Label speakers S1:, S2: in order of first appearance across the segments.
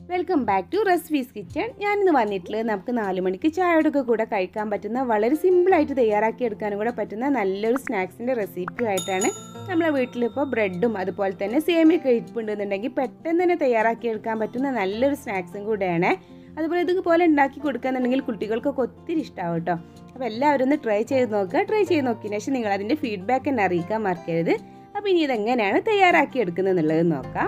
S1: welcome back to recipes kitchen ഞാനിന്ന് വന്നിട്ടുള്ളത് നമുക്ക് നാല് മണിക്ക് ചായയുടെ കൂടെ കഴിക്കാൻ പറ്റുന്ന വളരെ സിമ്പിളായിട്ട് തയ്യാറാക്കി എടുക്കാനും കൂടെ പറ്റുന്ന നല്ലൊരു സ്നാക്സിൻ്റെ റെസിപ്പി ആയിട്ടാണ് നമ്മളെ വീട്ടിലിപ്പോൾ ബ്രെഡും അതുപോലെ തന്നെ സേമിയൊക്കെ ഇരിപ്പുണ്ടെന്നുണ്ടെങ്കിൽ പെട്ടെന്ന് തന്നെ തയ്യാറാക്കി എടുക്കാൻ പറ്റുന്ന നല്ലൊരു സ്നാക്സും കൂടെയാണ് അതുപോലെ ഇതുപോലെ ഉണ്ടാക്കി കൊടുക്കുകയെന്നുണ്ടെങ്കിൽ കുട്ടികൾക്കൊക്കെ ഒത്തിരി ഇഷ്ടമാവും കേട്ടോ അപ്പോൾ എല്ലാവരും ഒന്ന് ട്രൈ ചെയ്ത് നോക്കുക ട്രൈ ചെയ്ത് നോക്കിയതിന് ശേഷം നിങ്ങൾ അതിൻ്റെ ഫീഡ്ബാക്ക് എന്നെ അറിയിക്കാൻ മറക്കരുത് അപ്പോൾ ഇനി ഇതെങ്ങനെയാണ് തയ്യാറാക്കി എടുക്കുന്നത് എന്നുള്ളത് നോക്കാം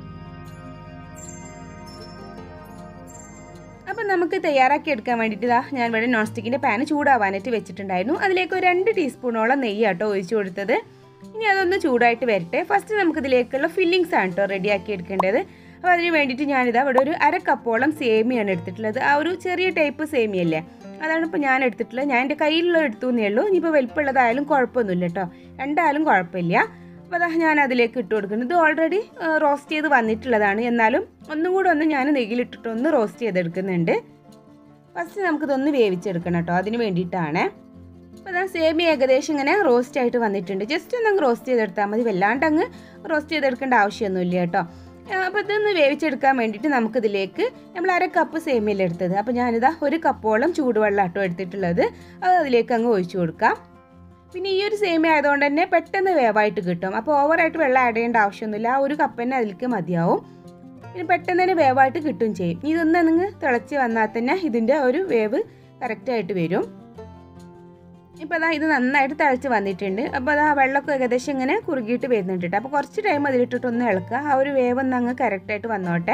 S1: അപ്പം നമുക്ക് തയ്യാറാക്കി എടുക്കാൻ വേണ്ടിയിട്ട് ഇതാ ഞാൻ ഇവിടെ നോൺ സ്റ്റിക്കിൻ്റെ പാന് ചൂടാവാനായിട്ട് വെച്ചിട്ടുണ്ടായിരുന്നു അതിലേക്ക് ഒരു രണ്ട് ടീസ്പൂണോളം നെയ്യ് കേട്ടോ ഒഴിച്ചു കൊടുത്തത് ഇനി അതൊന്ന് ചൂടായിട്ട് വരട്ടെ ഫസ്റ്റ് നമുക്കിതിലേക്കുള്ള ഫില്ലിങ്സ് ആണ് കേട്ടോ റെഡിയാക്കി എടുക്കേണ്ടത് അപ്പോൾ അതിന് വേണ്ടിയിട്ട് ഞാനിതാ ഇവിടെ ഒരു അര കപ്പോളം സേമിയാണ് എടുത്തിട്ടുള്ളത് ആ ഒരു ചെറിയ ടൈപ്പ് സേമിയല്ലേ അതാണ് ഇപ്പോൾ ഞാൻ എടുത്തിട്ടുള്ളത് ഞാൻ എൻ്റെ കയ്യിലുള്ള എടുത്തു എന്നേ ഉള്ളൂ ഇനിയിപ്പോൾ വലിപ്പമുള്ളതായാലും കുഴപ്പമൊന്നുമില്ല കേട്ടോ രണ്ടായാലും കുഴപ്പമില്ല അപ്പോൾ അതാ ഞാൻ അതിലേക്ക് ഇട്ട് കൊടുക്കുന്നത് ഇത് ഓൾറെഡി റോസ്റ്റ് ചെയ്ത് വന്നിട്ടുള്ളതാണ് എന്നാലും ഒന്നും കൂടെ ഒന്ന് ഞാൻ നെയ്യിലിട്ടിട്ട് ഒന്ന് റോസ്റ്റ് ചെയ്തെടുക്കുന്നുണ്ട് ഫസ്റ്റ് നമുക്കിതൊന്ന് വേവിച്ചെടുക്കണം കേട്ടോ അതിന് വേണ്ടിയിട്ടാണ് അപ്പോൾ അതാ സേമി ഏകദേശം ഇങ്ങനെ റോസ്റ്റ് ആയിട്ട് വന്നിട്ടുണ്ട് ജസ്റ്റ് ഒന്ന് അങ്ങ് റോസ്റ്റ് ചെയ്തെടുത്താൽ മതി വല്ലാണ്ട് അങ്ങ് റോസ്റ്റ് ചെയ്തെടുക്കേണ്ട ആവശ്യമൊന്നുമില്ല കേട്ടോ അപ്പോൾ ഇതൊന്ന് വേവിച്ചെടുക്കാൻ വേണ്ടിയിട്ട് നമുക്കിതിലേക്ക് നമ്മൾ അര കപ്പ് സേമിയല്ല എടുത്തത് അപ്പോൾ ഞാനിതാ ഒരു കപ്പോളം ചൂടുവെള്ളം ആട്ടോ എടുത്തിട്ടുള്ളത് അത് അതിലേക്ക് അങ്ങ് ഒഴിച്ചു കൊടുക്കാം പിന്നെ ഈ ഒരു സേമിയ ആയതുകൊണ്ട് തന്നെ പെട്ടെന്ന് വേവായിട്ട് കിട്ടും അപ്പോൾ ഓവറായിട്ട് വെള്ളം ആഡ് ചെയ്യേണ്ട ആവശ്യമൊന്നുമില്ല ആ ഒരു കപ്പ് തന്നെ അതിലേക്ക് മതിയാവും പിന്നെ പെട്ടെന്ന് തന്നെ വേവായിട്ട് കിട്ടും ചെയ്യും ഇതൊന്ന് നിങ്ങൾ തിളച്ച് വന്നാൽ തന്നെ ഇതിൻ്റെ ഒരു വേവ് കറക്റ്റായിട്ട് വരും ഇപ്പോൾ അതാ ഇത് നന്നായിട്ട് തിളച്ച് വന്നിട്ടുണ്ട് അപ്പോൾ അതാ വെള്ളമൊക്കെ ഏകദേശം ഇങ്ങനെ കുറുകിയിട്ട് വരുന്നുണ്ട് കേട്ടോ അപ്പോൾ കുറച്ച് ടൈം അതിലിട്ടിട്ട് ഒന്ന് ഇളക്കുക ആ ഒരു വേവ് ഒന്ന് അങ്ങ് കറക്റ്റായിട്ട് വന്നോട്ടെ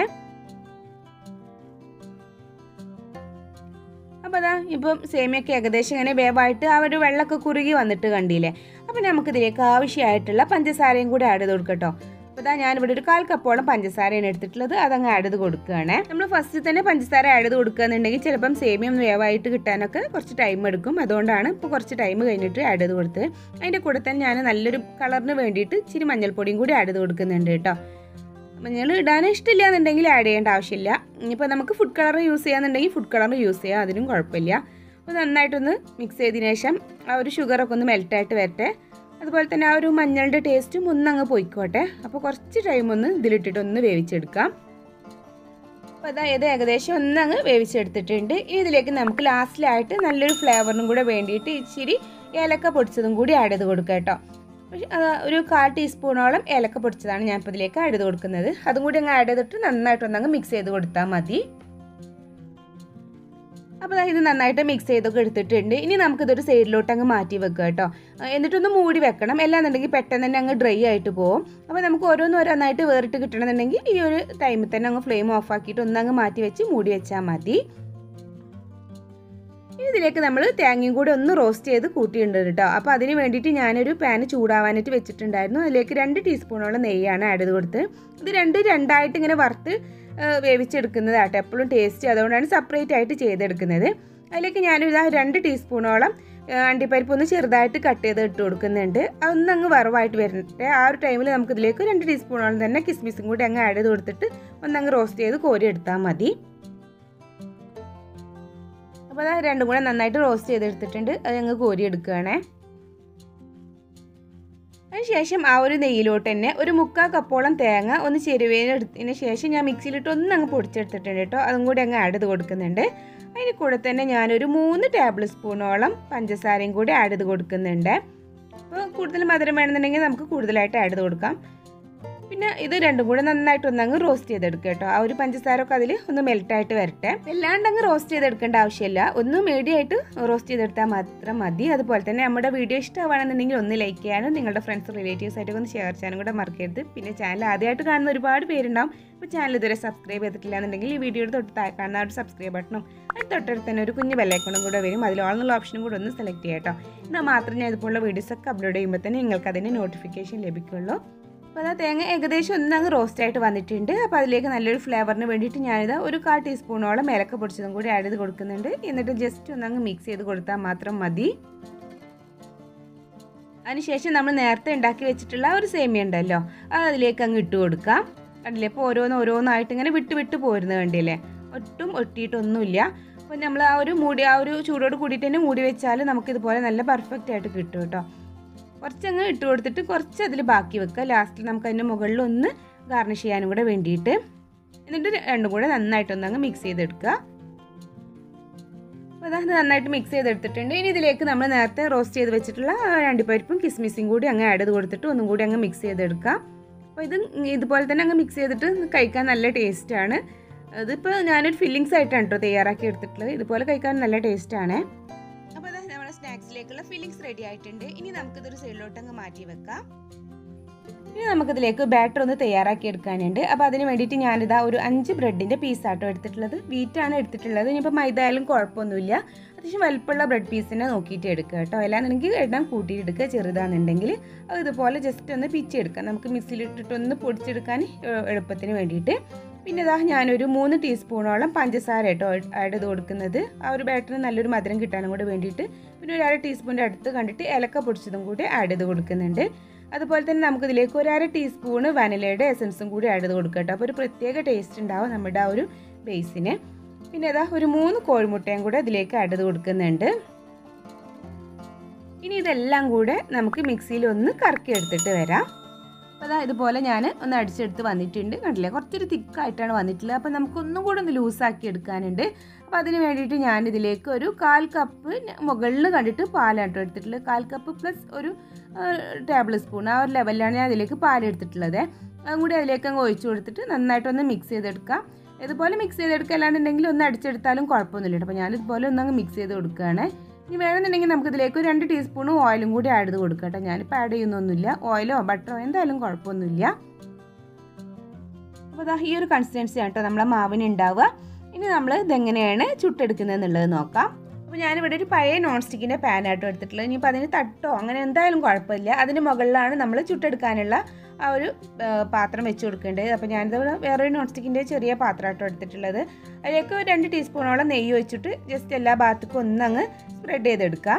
S1: അപ്പോൾ അതാ ഇപ്പം സേമിയൊക്കെ ഏകദേശം ഇങ്ങനെ വേവായിട്ട് ആ ഒരു വെള്ളമൊക്കെ കുറുകി വന്നിട്ട് കണ്ടില്ലേ അപ്പോൾ നമുക്കിതിലേക്ക് ആവശ്യമായിട്ടുള്ള പഞ്ചസാരയും കൂടി ആഡ് ചെയ്ത് കൊടുക്കട്ടോ അപ്പോൾ ഇതാ ഞാനിവിടെ ഒരു കാൽ കപ്പോളം പഞ്ചസാരയാണ് എടുത്തിട്ടുള്ളത് അതങ്ങ് ആഡ് ചെയ്ത് കൊടുക്കുകയാണ് നമ്മൾ ഫസ്റ്റ് തന്നെ പഞ്ചസാര ആഡ് ചെയ്ത് കൊടുക്കുകയെന്നുണ്ടെങ്കിൽ ചിലപ്പം സേമിയം വേവായിട്ട് കിട്ടാനൊക്കെ കുറച്ച് ടൈം എടുക്കും അതുകൊണ്ടാണ് ഇപ്പോൾ കുറച്ച് ടൈം കഴിഞ്ഞിട്ട് ആഡ് ചെയ്ത് കൊടുത്തത് അതിൻ്റെ കൂടെ തന്നെ ഞാൻ നല്ലൊരു കളറിന് വേണ്ടിയിട്ട് ഇച്ചിരി മഞ്ഞൾപ്പൊടിയും കൂടി ആഡ് ചെയ്ത് കൊടുക്കുന്നുണ്ട് കേട്ടോ മഞ്ഞൾ ഇടാൻ ഇഷ്ടമില്ല എന്നുണ്ടെങ്കിൽ ആഡ് ചെയ്യേണ്ട ആവശ്യമില്ല ഇനിയിപ്പോൾ നമുക്ക് ഫുഡ് കളർ യൂസ് ചെയ്യാന്നുണ്ടെങ്കിൽ ഫുഡ് കളർ യൂസ് ചെയ്യാം അതിനും കുഴപ്പമില്ല അപ്പോൾ നന്നായിട്ടൊന്ന് മിക്സ് ചെയ്തതിന് ശേഷം ആ ഒരു ഷുഗറൊക്കെ ഒന്ന് മെൽറ്റായിട്ട് വരട്ടെ അതുപോലെ തന്നെ ആ ഒരു മഞ്ഞളുടെ ടേസ്റ്റും ഒന്നങ്ങ് പോയിക്കോട്ടെ അപ്പോൾ കുറച്ച് ടൈം ഒന്ന് ഇതിലിട്ടിട്ട് ഒന്ന് വേവിച്ചെടുക്കാം അപ്പോൾ അതായത് ഏകദേശം ഒന്നങ്ങ് വേവിച്ചെടുത്തിട്ടുണ്ട് ഇനി ഇതിലേക്ക് നമുക്ക് ലാസ്റ്റിലായിട്ട് നല്ലൊരു ഫ്ലേവറിനും കൂടെ വേണ്ടിയിട്ട് ഇച്ചിരി ഏലക്ക പൊടിച്ചതും കൂടി ആഡ് ചെയ്ത് കൊടുക്കാം കേട്ടോ ഒരു കാൽ ടീസ്പൂണോളം ഏലക്ക പൊടിച്ചതാണ് ഞാൻ ഇപ്പോൾ ഇതിലേക്ക് ആഡ് ചെയ്ത് കൊടുക്കുന്നത് അതും കൂടി അങ്ങ് ആഡ് ചെയ്തിട്ട് നന്നായിട്ട് ഒന്നങ്ങ് മിക്സ് ചെയ്ത് കൊടുത്താൽ മതി അപ്പോൾ ഇത് നന്നായിട്ട് മിക്സ് ചെയ്തൊക്കെ എടുത്തിട്ടുണ്ട് ഇനി നമുക്കിതൊരു സൈഡിലോട്ട് അങ്ങ് മാറ്റി വെക്കുക കേട്ടോ എന്നിട്ടൊന്ന് മൂടി വെക്കണം അല്ലാന്നുണ്ടെങ്കിൽ പെട്ടെന്ന് തന്നെ അങ്ങ് ഡ്രൈ ആയിട്ട് പോകും അപ്പോൾ നമുക്ക് ഓരോന്ന് ഓരോന്നായിട്ട് വേറിട്ട് കിട്ടണമെന്നുണ്ടെങ്കിൽ ഈ ഒരു ടൈമിൽ തന്നെ അങ്ങ് ഫ്ലെയിം ഓഫ് ആക്കിയിട്ട് ഒന്നങ്ങ് മാറ്റി വെച്ച് മൂടി വെച്ചാൽ മതി ഇതിലേക്ക് നമ്മൾ തേങ്ങയും കൂടി ഒന്ന് റോസ്റ്റ് ചെയ്ത് കൂട്ടിയിട്ടുണ്ട് കേട്ടോ അപ്പോൾ അതിന് വേണ്ടിയിട്ട് ഞാനൊരു പാന് ചൂടാവാനായിട്ട് വെച്ചിട്ടുണ്ടായിരുന്നു അതിലേക്ക് രണ്ട് ടീസ്പൂണോളം നെയ്യാണ് ആഡ് ചെയ്ത് കൊടുത്ത് ഇത് രണ്ട് രണ്ടായിട്ട് ഇങ്ങനെ വറുത്ത് വേവിച്ചെടുക്കുന്നതാട്ടോ എപ്പോഴും ടേസ്റ്റ് അതുകൊണ്ടാണ് സെപ്പറേറ്റ് ആയിട്ട് ചെയ്തെടുക്കുന്നത് അതിലേക്ക് ഞാനൊരു രണ്ട് ടീസ്പൂണോളം അണ്ടിപ്പരിപ്പ് ഒന്ന് ചെറുതായിട്ട് കട്ട് ചെയ്ത് ഇട്ട് കൊടുക്കുന്നുണ്ട് അതൊന്ന് അങ്ങ് വറവായിട്ട് വരട്ടെ ആ ഒരു ടൈമിൽ നമുക്ക് ഇതിലേക്ക് രണ്ട് ടീസ്പൂണോളം തന്നെ കിസ്മിസും കൂടി അങ്ങ് ആഡ് ചെയ്ത് കൊടുത്തിട്ട് ഒന്നങ്ങ് റോസ്റ്റ് ചെയ്ത് കോരി എടുത്താൽ മതി അപ്പോൾ അത് രണ്ടും കൂടെ നന്നായിട്ട് റോസ്റ്റ് ചെയ്തെടുത്തിട്ടുണ്ട് അത് ഞങ്ങൾ കോരി എടുക്കുകയാണേ അതിനുശേഷം ആ ഒരു നെയ്യിലോട്ട് തന്നെ ഒരു മുക്കാൽ കപ്പോളം തേങ്ങ ഒന്ന് ചെരുവേനെടുത്തതിന് ശേഷം ഞാൻ മിക്സിയിലിട്ട് ഒന്ന് അങ്ങ് പൊടിച്ചെടുത്തിട്ടുണ്ട് കേട്ടോ അതും കൂടി അങ്ങ് ആഡ് ചെയ്ത് കൊടുക്കുന്നുണ്ട് അതിന് കൂടെ തന്നെ ഞാനൊരു മൂന്ന് ടേബിൾ സ്പൂണോളം പഞ്ചസാരയും കൂടി ആഡ് ചെയ്ത് കൊടുക്കുന്നുണ്ട് അപ്പോൾ കൂടുതൽ മധുരം വേണമെന്നുണ്ടെങ്കിൽ നമുക്ക് കൂടുതലായിട്ട് ആഡ് ചെയ്ത് കൊടുക്കാം പിന്നെ ഇത് രണ്ടും കൂടെ നന്നായിട്ട് ഒന്നങ്ങ് റോസ്റ്റ് ചെയ്തെടുക്കുക കേട്ടോ ആ ഒരു പഞ്ചസാര ഒക്കെ അതിൽ ഒന്ന് മെൽറ്റായിട്ട് വരട്ടെ വല്ലാണ്ട് അങ്ങ് റോസ്റ്റ് ചെയ്തെടുക്കേണ്ട ആവശ്യമില്ല ഒന്ന് മീഡിയമായിട്ട് റോസ്റ്റ് ചെയ്തെടുത്താൽ മാത്രം മതി അതുപോലെ തന്നെ നമ്മുടെ വീഡിയോ ഇഷ്ടമാണെന്നുണ്ടെങ്കിൽ ഒന്ന് ലൈക്ക് ചെയ്യാനും നിങ്ങളുടെ ഫ്രണ്ട്സ് റിലേറ്റീവ്സ് ആയിട്ടൊക്കെ ഒന്ന് ഷെയർ ചെയ്യാനും കൂടെ മറക്കരുത് പിന്നെ ചാനൽ ആദ്യമായിട്ട് കാണുന്ന ഒരുപാട് പേരുണ്ടാവും അപ്പോൾ ചാനൽ ഇതുവരെ സബ്സ്ക്രൈബ് ചെയ്തിട്ടില്ല എന്നുണ്ടെങ്കിൽ ഈ വീഡിയോയുടെ തൊട്ട് താഴെ കാണുന്ന ആ ഒരു സബ്സ്ക്രൈബ് ബട്ടണും അത് തൊട്ടടുത്ത് തന്നെ ഒരു കുഞ്ഞ് ബെല്ലൈക്കണും കൂടെ വരും അതിൽ ഓൾന്നുള്ള ഓപ്ഷനും കൂടെ ഒന്ന് സെലക്ട് ചെയ്യാം കേട്ടോ എന്നാൽ മാത്രമേ ഞാൻ ഇതുപോലുള്ള വീഡിയോസൊക്കെ അപ്ലോഡ് ചെയ്യുമ്പോൾ തന്നെ നിങ്ങൾക്ക് അതിൻ്റെ നോട്ടിഫിക്കേഷൻ ലഭിക്കുള്ളൂ അപ്പോൾ അത് തേങ്ങ ഏകദേശം ഒന്നങ്ങ് റോസ്റ്റ് ആയിട്ട് വന്നിട്ടുണ്ട് അപ്പോൾ അതിലേക്ക് നല്ലൊരു ഫ്ലേവറിന് വേണ്ടിയിട്ട് ഞാനിത് ഒരു കാൽ ടീസ്പൂണോളം ഏലക്ക പൊടിച്ചതും കൂടി ആഡ് ചെയ്ത് കൊടുക്കുന്നുണ്ട് എന്നിട്ട് ജസ്റ്റ് ഒന്നങ്ങ് മിക്സ് ചെയ്ത് കൊടുത്താൽ മാത്രം മതി അതിനുശേഷം നമ്മൾ നേരത്തെ ഉണ്ടാക്കി വെച്ചിട്ടുള്ള ഒരു സേമിയ ഉണ്ടല്ലോ അത് അതിലേക്ക് അങ്ങ് ഇട്ട് കൊടുക്കാം കണ്ടില്ലേ ഇപ്പോൾ ഓരോന്ന് ഓരോന്നായിട്ട് ഇങ്ങനെ വിട്ട് വിട്ട് പോരുന്നത് കണ്ടില്ലേ ഒട്ടും ഒട്ടിയിട്ടൊന്നുമില്ല അപ്പോൾ നമ്മൾ ആ ഒരു മൂടി ആ ഒരു ചൂടോട് കൂടിയിട്ട് തന്നെ മൂടി വെച്ചാൽ നമുക്കിതുപോലെ നല്ല പെർഫെക്റ്റ് ആയിട്ട് കിട്ടും കേട്ടോ കുറച്ചങ്ങ് ഇട്ട് കൊടുത്തിട്ട് കുറച്ച് അതിൽ ബാക്കി വെക്കുക ലാസ്റ്റിൽ നമുക്ക് അതിൻ്റെ മുകളിൽ ഒന്ന് ഗാർണിഷ് ചെയ്യാനും കൂടെ വേണ്ടിയിട്ട് എന്നിട്ട് രണ്ടും കൂടെ നന്നായിട്ടൊന്ന് അങ്ങ് മിക്സ് ചെയ്തെടുക്കുക അപ്പോൾ അതാ നന്നായിട്ട് മിക്സ് ചെയ്തെടുത്തിട്ടുണ്ട് ഇനി ഇതിലേക്ക് നമ്മൾ നേരത്തെ റോസ്റ്റ് ചെയ്ത് വെച്ചിട്ടുള്ള രണ്ടിപ്പരിപ്പും കിസ്മിസും കൂടി അങ്ങ് ആഡ് ചെയ്ത് കൊടുത്തിട്ട് ഒന്നും കൂടി അങ്ങ് മിക്സ് ചെയ്തെടുക്കാം അപ്പോൾ ഇത് ഇതുപോലെ തന്നെ അങ്ങ് മിക്സ് ചെയ്തിട്ട് കഴിക്കാൻ നല്ല ടേസ്റ്റാണ് ഇതിപ്പോൾ ഞാനൊരു ഫില്ലിങ്സ് ആയിട്ടാണ് കേട്ടോ തയ്യാറാക്കി എടുത്തിട്ടുള്ളത് ഇതുപോലെ കഴിക്കാൻ നല്ല ടേസ്റ്റാണ് അപ്പോൾ അതാ നമ്മുടെ സ്നാക്സിലേക്കുള്ള ഫില്ലിങ്സ് റെഡി ആയിട്ടുണ്ട് ഇനി നമുക്കിതൊരു സൈഡിലോട്ട് അങ്ങ് മാറ്റി വെക്കാം ഇനി നമുക്കിതിലേക്ക് ബാറ്റർ ഒന്ന് തയ്യാറാക്കി എടുക്കാനുണ്ട് അപ്പോൾ അതിന് വേണ്ടിയിട്ട് ഞാനിതാ ഒരു അഞ്ച് ബ്രെഡിൻ്റെ പീസാട്ടോ എടുത്തിട്ടുള്ളത് വീറ്റാണ് എടുത്തിട്ടുള്ളത് ഇനിയിപ്പോൾ മൈദ ആയാലും കുഴപ്പമൊന്നുമില്ല അത്യാവശ്യം വലുപ്പമുള്ള ബ്രെഡ് പീസിനെ നോക്കിയിട്ട് എടുക്കുക കേട്ടോ അല്ലാന്നുണ്ടെങ്കിൽ എണ്ണം കൂട്ടിയിട്ട് എടുക്കുക ചെറുതാണെന്നുണ്ടെങ്കിൽ അത് ഇതുപോലെ ജസ്റ്റ് ഒന്ന് പിച്ചെടുക്കാം നമുക്ക് മിക്സിയിലിട്ടിട്ട് ഒന്ന് പൊടിച്ചെടുക്കാൻ എളുപ്പത്തിന് വേണ്ടിയിട്ട് പിന്നെ ഇതാ ഞാനൊരു മൂന്ന് ടീസ്പൂണോളം പഞ്ചസാര കേട്ടോ ആഡ് ചെയ്ത് കൊടുക്കുന്നത് ആ ഒരു ബാറ്ററിന് നല്ലൊരു മധുരം കിട്ടാനും കൂടി വേണ്ടിയിട്ട് പിന്നെ ഒരു അര ടീസ്പൂണിൻ്റെ അടുത്ത് കണ്ടിട്ട് ഏലക്ക പൊടിച്ചതും കൂടി ആഡ് ചെയ്ത് കൊടുക്കുന്നുണ്ട് അതുപോലെ തന്നെ നമുക്കിതിലേക്ക് ഒരു അര ടീസ്പൂണ് വാനിലയുടെ എസൻസും കൂടി ആഡ് ചെയ്ത് കൊടുക്കുക കേട്ടോ അപ്പോൾ ഒരു പ്രത്യേക ടേസ്റ്റ് ഉണ്ടാവും നമ്മുടെ ആ ഒരു ബേസിന് പിന്നെ ഇതാ ഒരു മൂന്ന് കോഴിമുട്ടയും കൂടെ ഇതിലേക്ക് ആഡ് ചെയ്ത് കൊടുക്കുന്നുണ്ട് ഇനി ഇതെല്ലാം കൂടെ നമുക്ക് മിക്സിയിൽ ഒന്ന് കറക്കി എടുത്തിട്ട് വരാം അപ്പോൾ അതാ ഇതുപോലെ ഞാൻ ഒന്ന് അടിച്ചെടുത്ത് വന്നിട്ടുണ്ട് കണ്ടില്ലേ കുറച്ചൊരു തിക്കായിട്ടാണ് വന്നിട്ടുള്ളത് അപ്പോൾ നമുക്കൊന്നും കൂടെ ഒന്ന് ലൂസാക്കി എടുക്കാനുണ്ട് അപ്പോൾ അതിന് വേണ്ടിയിട്ട് ഞാൻ ഇതിലേക്ക് ഒരു കാൽ കപ്പ് മുകളിൽ കണ്ടിട്ട് പാലാണ് കേട്ടോ എടുത്തിട്ടുള്ളത് കാൽ കപ്പ് പ്ലസ് ഒരു ടേബിൾ സ്പൂൺ ആ ഒരു ലെവലിലാണ് ഞാൻ അതിലേക്ക് പാലെടുത്തിട്ടുള്ളത് അതും കൂടി അതിലേക്ക് അങ്ങ് ഒഴിച്ചു കൊടുത്തിട്ട് നന്നായിട്ടൊന്ന് മിക്സ് ചെയ്തെടുക്കാം ഇതുപോലെ മിക്സ് ചെയ്തെടുക്കുക അല്ലാന്നുണ്ടെങ്കിൽ ഒന്ന് അടിച്ചെടുത്താലും കുഴപ്പമൊന്നുമില്ല അപ്പോൾ ഞാൻ ഇതുപോലെ ഒന്ന് അങ്ങ് മിക്സ് ചെയ്ത് കൊടുക്കുകയാണ് ഇനി വേണമെന്നുണ്ടെങ്കിൽ നമുക്ക് ഇതിലേക്ക് ഒരു രണ്ട് ടീസ്പൂൺ ഓയിലും കൂടി ആഡ് ചെയ്ത് കൊടുക്കാം കേട്ടോ ഞാനിപ്പോൾ ആഡ് ചെയ്യുന്നൊന്നുമില്ല ഓയിലോ ബട്ടറോ എന്തായാലും കുഴപ്പമൊന്നുമില്ല അപ്പോൾ അതാ ഈ ഒരു കൺസിസ്റ്റൻസി ആണ് കേട്ടോ നമ്മളെ മാവിന് ഉണ്ടാവുക ഇനി നമ്മൾ ഇതെങ്ങനെയാണ് ചുട്ടെടുക്കുന്നത് എന്നുള്ളത് നോക്കാം അപ്പോൾ ഞാനിവിടെ ഒരു പഴയ നോൺ സ്റ്റിക്കിൻ്റെ പാനായിട്ടോ എടുത്തിട്ടുള്ളത് ഇനിയിപ്പോൾ അതിന് തട്ടോ അങ്ങനെ എന്തായാലും കുഴപ്പമില്ല അതിന് മുകളിലാണ് നമ്മൾ ചുട്ടെടുക്കാനുള്ള ആ ഒരു പാത്രം വെച്ച് കൊടുക്കേണ്ടത് അപ്പോൾ ഞാനിത് വേറൊരു നോൺ സ്റ്റിക്കിൻ്റെ ചെറിയ പാത്രമായിട്ടോ എടുത്തിട്ടുള്ളത് അതിലേക്ക് ഒരു രണ്ട് ടീസ്പൂണോളം നെയ്യ് വെച്ചിട്ട് ജസ്റ്റ് എല്ലാ ഭാഗത്തേക്കും ഒന്നങ്ങ് സ്പ്രെഡ് ചെയ്തെടുക്കാം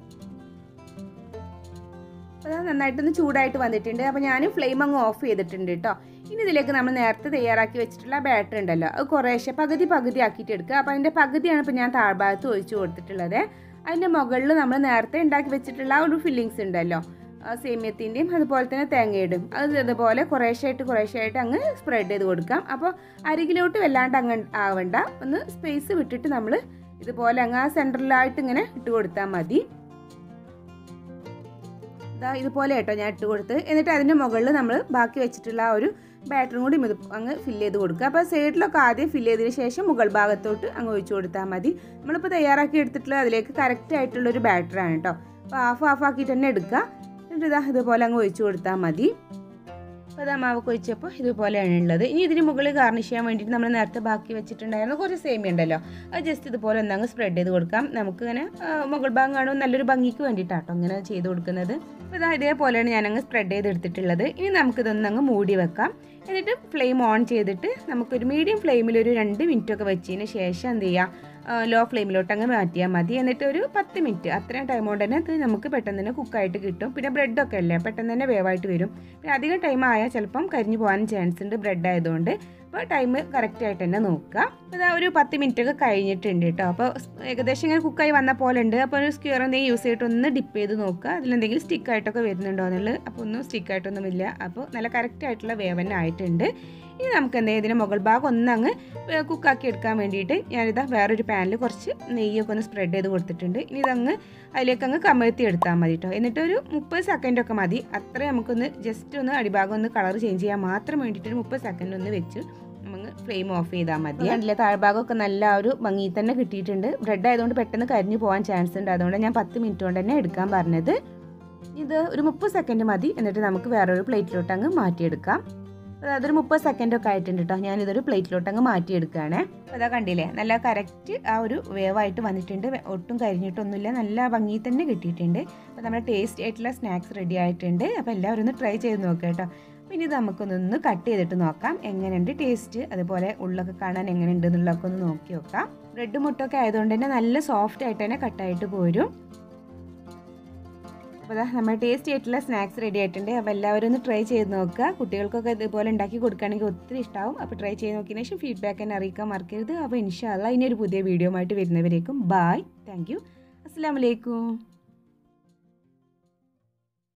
S1: അപ്പോൾ അത് നന്നായിട്ടൊന്ന് ചൂടായിട്ട് വന്നിട്ടുണ്ട് അപ്പോൾ ഞാൻ ഫ്ലെയിം അങ്ങ് ഓഫ് ചെയ്തിട്ടുണ്ട് കേട്ടോ ഇനി ഇതിലേക്ക് നമ്മൾ നേരത്തെ തയ്യാറാക്കി വെച്ചിട്ടുള്ള ബാറ്റർ ഉണ്ടല്ലോ അത് കുറേശ്ശെ പകുതി പകുതി ആക്കിയിട്ട് എടുക്കുക അപ്പോൾ അതിൻ്റെ പകുതിയാണ് ഇപ്പോൾ ഞാൻ താഴ്ഭാഗത്ത് ഒഴിച്ച് കൊടുത്തിട്ടുള്ളത് അതിൻ്റെ മുകളിൽ നമ്മൾ നേരത്തെ ഉണ്ടാക്കി വെച്ചിട്ടുള്ള ആ ഒരു ഫില്ലിങ്സ് ഉണ്ടല്ലോ സേമിയത്തിൻ്റെയും അതുപോലെ തന്നെ തേങ്ങയുടെയും അത് ഇതുപോലെ കുറേശ്ശായിട്ട് കുറേശ്ശായിട്ട് അങ്ങ് സ്പ്രെഡ് ചെയ്ത് കൊടുക്കാം അപ്പോൾ അരികിലോട്ട് വല്ലാണ്ട് അങ്ങ് ആവണ്ട ഒന്ന് സ്പേസ് വിട്ടിട്ട് നമ്മൾ ഇതുപോലെ അങ്ങ് ആ സെൻറ്ററിലായിട്ട് ഇങ്ങനെ ഇട്ട് കൊടുത്താൽ മതി ഇതാ ഇതുപോലെ കേട്ടോ ഞാൻ ഇട്ട് കൊടുത്ത് എന്നിട്ട് അതിൻ്റെ മുകളിൽ നമ്മൾ ബാക്കി വെച്ചിട്ടുള്ള ആ ഒരു ബാറ്ററും കൂടി ഇത് അങ്ങ് ഫില്ല് ചെയ്ത് കൊടുക്കുക അപ്പോൾ സൈഡിലൊക്കെ ആദ്യം ഫില്ല് ചെയ്തതിന് ശേഷം മുകൾ ഭാഗത്തോട്ട് അങ്ങ് ഒഴിച്ചു കൊടുത്താൽ മതി നമ്മളിപ്പോൾ തയ്യാറാക്കി എടുത്തിട്ടുള്ള അതിലേക്ക് കറക്റ്റ് ആയിട്ടുള്ളൊരു ബാറ്ററാണ് കേട്ടോ അപ്പോൾ ഹാഫ് ഹാഫ് ആക്കിയിട്ട് തന്നെ എടുക്കുക എന്നിട്ട് ഇതാ ഇതുപോലെ അങ്ങ് ഒഴിച്ചു കൊടുത്താൽ മതി അപ്പോൾ അതാ മാവ് കൊഴിച്ചപ്പോൾ ഇതുപോലെയാണ് ഉള്ളത് ഇനി ഇതിന് മുകളിൽ ഗാർണിഷ് ചെയ്യാൻ വേണ്ടിയിട്ട് നമ്മൾ നേരത്തെ ബാക്കി വെച്ചിട്ടുണ്ടായിരുന്ന കുറച്ച് സേമിയ ഉണ്ടല്ലോ അത് ജസ്റ്റ് ഇതുപോലെ ഒന്നങ്ങ് സ്പ്രെഡ് ചെയ്ത് കൊടുക്കാം നമുക്കിങ്ങനെ മുകൾ ഭാഗം കാണുമ്പോൾ നല്ലൊരു ഭംഗിക്ക് വേണ്ടിയിട്ടാട്ടോ ഇങ്ങനെ ചെയ്ത് കൊടുക്കുന്നത് അപ്പോൾ ഇതാ ഇതേപോലെയാണ് ഞാനങ്ങ് സ്പ്രെഡ് ചെയ്ത് എടുത്തിട്ടുള്ളത് ഇനി നമുക്കിതൊന്നങ്ങ് മൂടി വെക്കാം എന്നിട്ട് ഫ്ലെയിം ഓൺ ചെയ്തിട്ട് നമുക്കൊരു മീഡിയം ഫ്ലെയിമിൽ ഒരു രണ്ട് മിനിറ്റ് ഒക്കെ വെച്ചതിന് ശേഷം എന്ത് ചെയ്യുക ലോ ഫ്ലെയിമിലോട്ട് അങ്ങ് മാറ്റിയാൽ മതി എന്നിട്ട് ഒരു പത്ത് മിനിറ്റ് അത്രയും ടൈം കൊണ്ട് തന്നെ ഇത് നമുക്ക് പെട്ടെന്ന് തന്നെ കുക്കായിട്ട് കിട്ടും പിന്നെ ബ്രെഡൊക്കെ അല്ലേ പെട്ടെന്ന് തന്നെ വേവായിട്ട് വരും പിന്നെ അധികം ടൈം ആയാൽ ചിലപ്പം കരിഞ്ഞു പോകാൻ ചാൻസ് ഉണ്ട് ബ്രെഡ് ആയതുകൊണ്ട് അപ്പോൾ ടൈം കറക്റ്റ് ആയിട്ട് തന്നെ നോക്കുക അപ്പോൾ ഒരു പത്ത് മിനിറ്റ് ഒക്കെ കഴിഞ്ഞിട്ടുണ്ട് കേട്ടോ അപ്പോൾ ഏകദേശം ഇങ്ങനെ കുക്കായി വന്ന പോലെ ഉണ്ട് അപ്പോൾ ഒരു സ്ക്യൂർ എന്തെങ്കിലും യൂസ് ചെയ്തിട്ട് ഒന്ന് ഡിപ്പ് ചെയ്ത് നോക്കുക അതിലെന്തെങ്കിലും സ്റ്റിക്കായിട്ടൊക്കെ വരുന്നുണ്ടോ എന്നുള്ളത് അപ്പോൾ ഒന്നും സ്റ്റിക്കായിട്ടൊന്നുമില്ല അപ്പോൾ നല്ല കറക്റ്റ് ആയിട്ടുള്ള വേവന ആയിട്ടുണ്ട് ഇനി നമുക്ക് എന്തെങ്കിലും ഇതിൻ്റെ മുകൾ ഭാഗം ഒന്നങ്ങ് കുക്കാക്കി എടുക്കാൻ വേണ്ടിയിട്ട് ഞാനിതാ വേറൊരു പാനിൽ കുറച്ച് നെയ്യൊക്കെ ഒന്ന് സ്പ്രെഡ് ചെയ്ത് കൊടുത്തിട്ടുണ്ട് ഇനി ഇതങ്ങ് അതിലേക്ക് അങ്ങ് കമഴ്ത്തി എടുത്താൽ മതി കേട്ടോ എന്നിട്ട് ഒരു മുപ്പത് സെക്കൻഡൊക്കെ മതി അത്ര നമുക്കൊന്ന് ജസ്റ്റ് ഒന്ന് അടിഭാഗം ഒന്ന് കളർ ചേഞ്ച് ചെയ്യാൻ മാത്രം വേണ്ടിയിട്ട് ഒരു മുപ്പത് സെക്കൻഡ് ഒന്ന് വെച്ച് നമുക്ക് ഫ്ലെയിം ഓഫ് ചെയ്താൽ മതി കണ്ടില്ലേ താഴ്ഭാഗമൊക്കെ നല്ല ഒരു ഭംഗി തന്നെ കിട്ടിയിട്ടുണ്ട് ബ്രെഡ് ആയതുകൊണ്ട് പെട്ടെന്ന് കരിഞ്ഞു പോകാൻ ചാൻസ് ഉണ്ട് അതുകൊണ്ട് ഞാൻ പത്ത് മിനിറ്റ് കൊണ്ട് തന്നെ എടുക്കാൻ പറഞ്ഞത് ഇത് ഒരു മുപ്പത് സെക്കൻഡ് മതി എന്നിട്ട് നമുക്ക് വേറൊരു പ്ലേറ്റിലോട്ട് അങ്ങ് മാറ്റിയെടുക്കാം അതൊരു മുപ്പത് സെക്കൻഡ് ഒക്കെ ആയിട്ടുണ്ട് കേട്ടോ ഞാനിതൊരു പ്ലേറ്റിലോട്ട് അങ്ങ് മാറ്റിയെടുക്കുകയാണ് അപ്പോൾ അതാ കണ്ടില്ലേ നല്ല കറക്റ്റ് ആ ഒരു വേവായിട്ട് വന്നിട്ടുണ്ട് ഒട്ടും കരിഞ്ഞിട്ടൊന്നുമില്ല നല്ല ഭംഗി തന്നെ കിട്ടിയിട്ടുണ്ട് അപ്പോൾ നമ്മുടെ ടേസ്റ്റ് ആയിട്ടുള്ള സ്നാക്സ് റെഡി ആയിട്ടുണ്ട് അപ്പോൾ എല്ലാവരും ഒന്ന് ട്രൈ ചെയ്ത് നോക്കുക കേട്ടോ പിന്നെ ഇത് നമുക്കൊന്നൊന്ന് കട്ട് ചെയ്തിട്ട് നോക്കാം എങ്ങനെയുണ്ട് ടേസ്റ്റ് അതുപോലെ ഉള്ളൊക്കെ കാണാൻ എങ്ങനെയുണ്ട് എന്നുള്ളതൊക്കെ ഒന്ന് നോക്കി നോക്കാം ബ്രെഡ് മുട്ടൊക്കെ ആയതുകൊണ്ട് തന്നെ നല്ല സോഫ്റ്റ് ആയിട്ട് തന്നെ കട്ടായിട്ട് പോരും അപ്പോൾ അതാ നമ്മുടെ ടേസ്റ്റി ആയിട്ടുള്ള സ്നാക്സ് റെഡി ആയിട്ടുണ്ട് അപ്പോൾ എല്ലാവരും ഒന്ന് ട്രൈ ചെയ്ത് നോക്കുക കുട്ടികൾക്കൊക്കെ ഇതുപോലെ ഉണ്ടാക്കി കൊടുക്കുകയാണെങ്കിൽ ഒത്തിരി ഇഷ്ടമാവും അപ്പോൾ ട്രൈ ചെയ്ത് നോക്കിയതിന് ശേഷം ഫീഡ്ബാക്ക് തന്നെ അറിയിക്കാൻ മറക്കരുത് അപ്പോൾ ഇൻഷാല്ല ഇനി ഒരു പുതിയ വീഡിയോ ആയിട്ട് വരുന്നവരേക്കും ബായ് താങ്ക് യു അസ്സാം വലൈക്കും